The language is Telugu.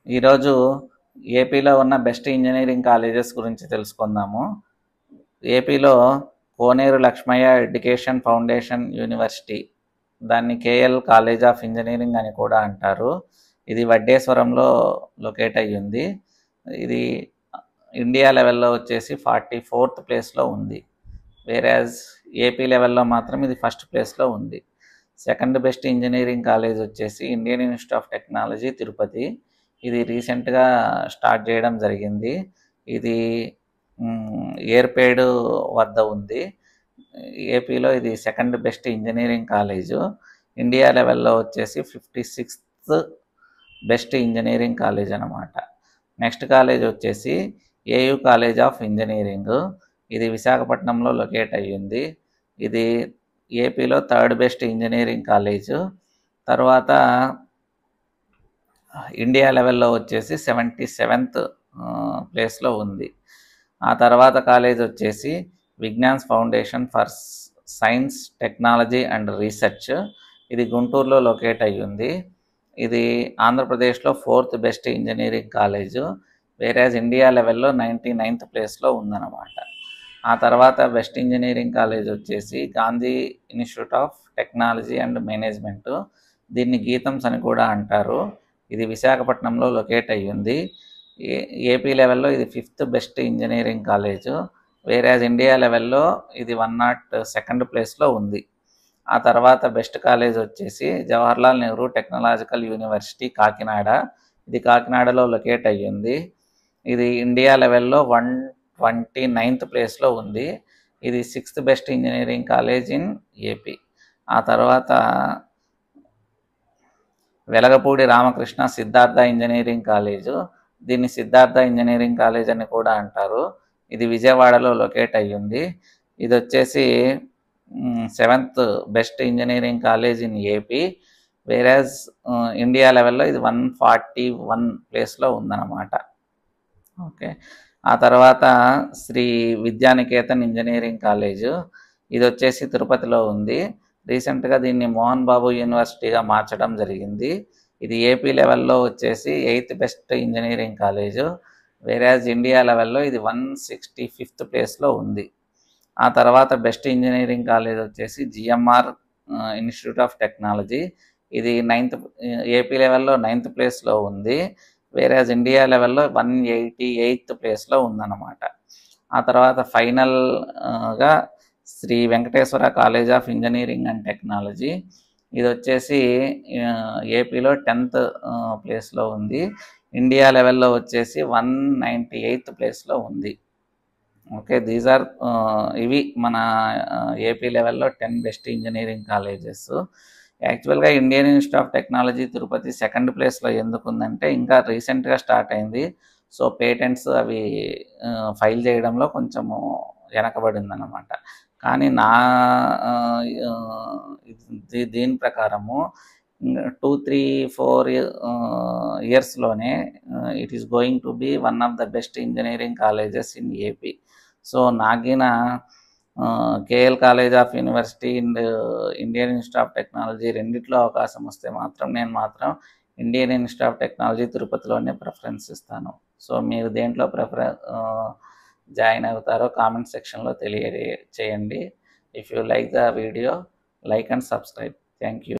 ఈరోజు ఏపీలో ఉన్న బెస్ట్ ఇంజనీరింగ్ కాలేజెస్ గురించి తెలుసుకుందాము ఏపీలో Koneru Lakshmaiah education foundation university దాన్ని కేఎల్ కాలేజ్ ఆఫ్ ఇంజనీరింగ్ అని కూడా అంటారు ఇది వడ్డేశ్వరంలో లొకేట్ అయ్యి ఉంది ఇది ఇండియా లెవెల్లో వచ్చేసి ఫార్టీ ఫోర్త్ ప్లేస్లో ఉంది వేరేజ్ ఏపీ లెవెల్లో మాత్రం ఇది ఫస్ట్ ప్లేస్లో ఉంది సెకండ్ బెస్ట్ ఇంజనీరింగ్ కాలేజ్ వచ్చేసి Indian institute of technology Tirupati ఇది రీసెంట్గా స్టార్ట్ చేయడం జరిగింది ఇది ఏర్పేడు వద్ద ఉంది ఏపీలో ఇది second best engineering college India లెవెల్లో వచ్చేసి fifty sixth best engineering college అనమాట నెక్స్ట్ కాలేజ్ వచ్చేసి ఏయు కాలేజ్ ఆఫ్ ఇంజనీరింగ్ ఇది విశాఖపట్నంలో లొకేట్ అయ్యింది ఇది ఏపీలో థర్డ్ బెస్ట్ ఇంజనీరింగ్ కాలేజు తర్వాత ఇండియా లెవెల్లో వచ్చేసి సెవెంటీ సెవెంత్ ప్లేస్లో ఉంది ఆ తర్వాత కాలేజ్ వచ్చేసి Vignan's foundation for science technology and research ఇది గుంటూరులో లొకేట్ అయ్యి ఉంది ఇది ఆంధ్రప్రదేశ్లో fourth best engineering college average India లెవెల్లో నైంటీ నైన్త్ ప్లేస్లో ఉందన్నమాట ఆ తర్వాత బెస్ట్ ఇంజనీరింగ్ కాలేజ్ వచ్చేసి Gandhi institute of technology and management దీన్ని గీతమ్స్ అని కూడా అంటారు ఇది విశాఖపట్నంలో లొకేట్ అయ్యి ఉంది ఏపీ లెవెల్లో ఇది fifth best engineering college average India లెవెల్లో ఇది వన్ నాట్ సెకండ్ ప్లేస్లో ఉంది ఆ తర్వాత బెస్ట్ కాలేజ్ వచ్చేసి జవహర్లాల్ నెహ్రూ టెక్నాలజికల్ యూనివర్సిటీ కాకినాడ ఇది కాకినాడలో లొకేట్ అయ్యింది ఇది ఇండియా లెవెల్లో వన్ ట్వంటీ నైన్త్ ప్లేస్లో ఉంది ఇది sixth best engineering college in AP ఆ తర్వాత వెలగపూడి రామకృష్ణ సిద్ధార్థ ఇంజనీరింగ్ కాలేజు దీన్ని సిద్ధార్థ ఇంజనీరింగ్ కాలేజ్ అని కూడా అంటారు ఇది విజయవాడలో లొకేట్ అయ్యింది ఇది వచ్చేసి seventh best engineering college in AP average India లెవెల్లో ఇది వన్ ఫార్టీ వన్ ప్లేస్లో ఉందన్నమాట ఓకే ఆ తర్వాత శ్రీ విద్యానికేతన్ ఇంజనీరింగ్ కాలేజు ఇది వచ్చేసి తిరుపతిలో ఉంది రీసెంట్గా దీన్ని మోహన్ బాబు యూనివర్సిటీగా మార్చడం జరిగింది ఇది ఏపీ లెవెల్లో వచ్చేసి eighth best engineering college average India లెవెల్లో ఇది వన్ సిక్స్టీ ఫిఫ్త్ ప్లేస్లో ఉంది ఆ తర్వాత బెస్ట్ ఇంజనీరింగ్ కాలేజ్ వచ్చేసి జిఎంఆర్ ఇన్స్టిట్యూట్ ఆఫ్ టెక్నాలజీ ఇది నైన్త్ ఏపీ లెవెల్లో నైన్త్ ప్లేస్లో ఉంది వేరేజ్ ఇండియా లెవెల్లో వన్ ఎయిటీ ఎయిత్ ప్లేస్లో ఉందన్నమాట ఆ తర్వాత ఫైనల్గా Shri Venkateswara college of engineering and technology ఇది వచ్చేసి ఏపీలో టెన్త్ ప్లేస్లో ఉంది ఇండియా లెవెల్లో వచ్చేసి వన్ నైంటీ ఎయిత్ ప్లేస్లో ఉంది ఓకే దీస్ ఆర్ ఇవి మన ఏపీ లెవెల్లో టెన్ బెస్ట్ ఇంజనీరింగ్ కాలేజెస్ యాక్చువల్గా Indian institute of technology Tirupati second ప్లేస్లో ఎందుకు ఉందంటే ఇంకా రీసెంట్గా స్టార్ట్ అయింది సో పేటెంట్స్ అవి ఫైల్ చేయడంలో కొంచెము వెనకబడింది అనమాట కానీ నా దీని ప్రకారము టూ త్రీ ఫోర్ ఇయర్స్లోనే it is going to be one of the best engineering colleges in AP so నాగిన KL college of university and Indian institute of technology రెండిట్లో అవకాశం వస్తే మాత్రం నేను మాత్రం ఇండియన్ ఇన్స్టిట్యూట్ ఆఫ్ టెక్నాలజీ తిరుపతిలోనే ప్రిఫరెన్స్ ఇస్తాను సో మీరు దేంట్లో ప్రిఫరెన్ జాయిన్ అవుతారో కామెంట్ సెక్షన్లో తెలియ చేయండి if you like the video like and subscribe thank you